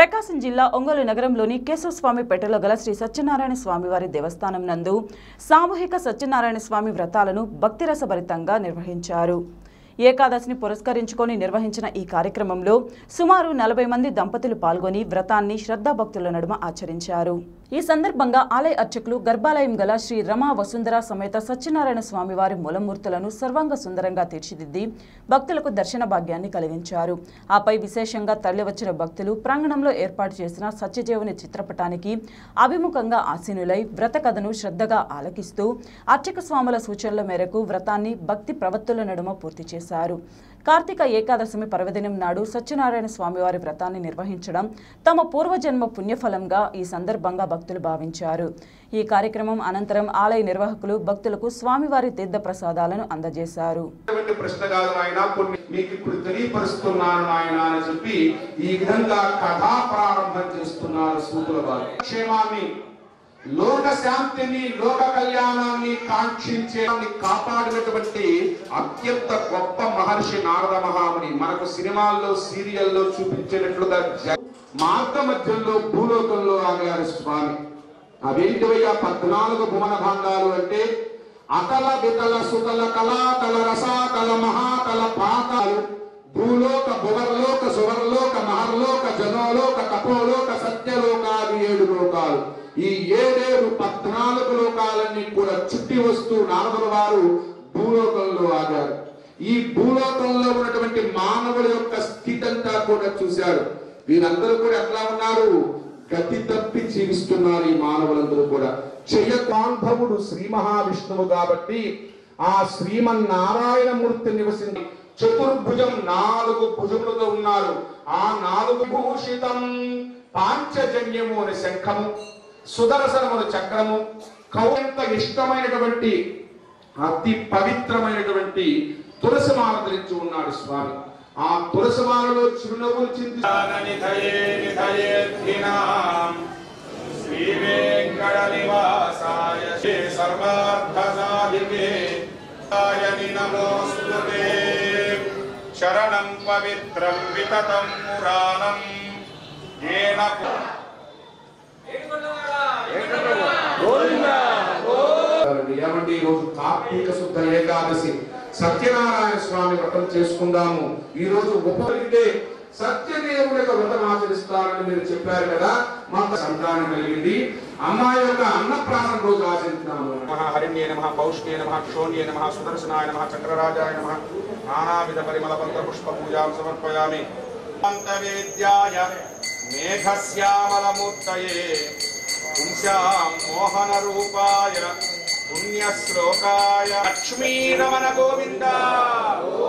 ప్రకాశం జిల్లా ఒంగోలు నగరంలోని కేశవస్వామిపేటలో గల శ్రీ సత్యనారాయణ స్వామివారి దేవస్థానం నందు సామూహిక సత్యనారాయణ స్వామి వ్రతాలను భక్తిరసభరితంగా నిర్వహించారు ఏకాదశిని పురస్కరించుకొని నిర్వహించిన ఈ కార్యక్రమంలో సుమారు నలభై మంది దంపతులు పాల్గొని వ్రతాన్ని శ్రద్ధాభక్తుల నడుమ ఆచరించారు ఈ సందర్భంగా ఆలయ అర్చకులు గర్భాలయం గల శ్రీ రమా వసుంధర సమేత సత్యనారాయణ స్వామివారి మూలమూర్తులను సర్వాంగ సుందరంగా తీర్చిదిద్ది భక్తులకు దర్శన భాగ్యాన్ని కలిగించారు ఆపై విశేషంగా తరలివచ్చిన భక్తులు ప్రాంగణంలో ఏర్పాటు చేసిన సత్యదేవుని చిత్రపటానికి అభిముఖంగా ఆసీనులై వ్రత కథను శ్రద్ధగా ఆలకిస్తూ అర్చక స్వాముల సూచనల మేరకు వ్రతాన్ని భక్తి ప్రవత్తుల నడుమ పూర్తి చేశారు కార్తీక ఏకాదశమి పర్వదినం నాడు సత్యనారాయణ స్వామివారి వ్రతాన్ని నిర్వహించడం తమ పూర్వజన్మ పుణ్యఫలంగా ఈ సందర్భంగా భక్తులు భావించారు ఈ కార్యక్రమం అనంతరం ఆలయ నిర్వాహకులు భక్తులకు స్వామివారి తీర్థ ప్రసాదాలను అందజేశారు అటువంటి ప్రశ్న కాదు నాయన కొన్ని మీకు ఇప్పుడు తెలియపరుస్తున్నాను నాయన అని చెప్పి ఈ విధంగా కథా ప్రారంభం చేస్తున్నారు సూతుల వారు క్షేమాన్ని లోక శాంతిని లోక కళ్యాణాన్ని కాంక్షించే కాపాడినటువంటి అత్యంత గొప్ప మహర్షి నారద మహాముని మనకు సినిమాల్లో సీరియల్లో చూపించేటట్లుగా జ- మార్గ మధ్యంలో భూలోకంలో ఆగారు స్వామి అవేంటివయ్యా పద్నాలుగు భువన భాండాలు అంటే అకల వికల సుకల కళాకల రసాకల మహాకల పాతాలు భూలోక భువర్లోక సువర్లోక మహర్లోక జనోలోక తపోలోక సత్యలోకాది ఏడు లోకాలు ఈ ఏడేడు పద్నాలుగు లోకాలన్నీ కూడా చుట్టి వస్తూ నారదుల వారు భూలోకంలో ఆగారు ఈ భూలోకంలో ఉన్నటువంటి మానవుల యొక్క స్థితి అంతా కూడా చూశారు వీరందరూ కూడా ఎట్లా ఉన్నారు గతి తప్పి జీవిస్తున్నారు ఈ మానవులందరూ కూడా చెయ్యకాంభవుడు శ్రీ మహావిష్ణువు కాబట్టి ఆ శ్రీమన్నారాయణమూర్తి నివసించి చతుర్భుజం నాలుగు భుజములతో ఉన్నారు ఆ నాలుగు భూషితం పాంచజన్యము అనే శంఖము సుదర్శనమును చక్రము కౌంత ఇష్టమైనటువంటి అతి పవిత్రమైనటువంటి తులసిమాల ధరించి ఉన్నాడు స్వామి ఆ తులసిమాలలో చిరునవ్వులు చింతి నిధయే నిధయేద్ధినాం శ్రీవేంకటనివాసాయ శ్రీ సర్వార్థసాధికే ఆయని నమోస్తుతే శరణం పవిత్రం వితతం పురాణం ఏన పు- ఏమంటే ఈ రోజు కార్తీక శుద్ధ ఏకాదశి సత్యనారాయణ స్వామి వ్రతం చేసుకుందాము ఈ రోజు ఉపరితే సత్యదేవుని యొక్క వ్రతం ఆచరిస్తారని మీరు చెప్పారు కదా మాకు సంతానం కలిగింది అమ్మాయి యొక్క అన్నప్రాసం రోజు ఆచరిస్తున్నాము నమః హరిణ్యే నమః పౌష్ణ్యే నమః క్షోణ్యే నమః సుదర్శనాయ నమః చక్రరాజాయ నమః నానావిధ పరిమళ పంత్ర పుష్ప పూజాం సమర్పయామి వేద్యాయ మేఘశ్యామలమూర్తయే పుంసాం మోహన రూపాయ పుణ్యశ్లోకాయ లక్ష్మీ రమణ గోవింద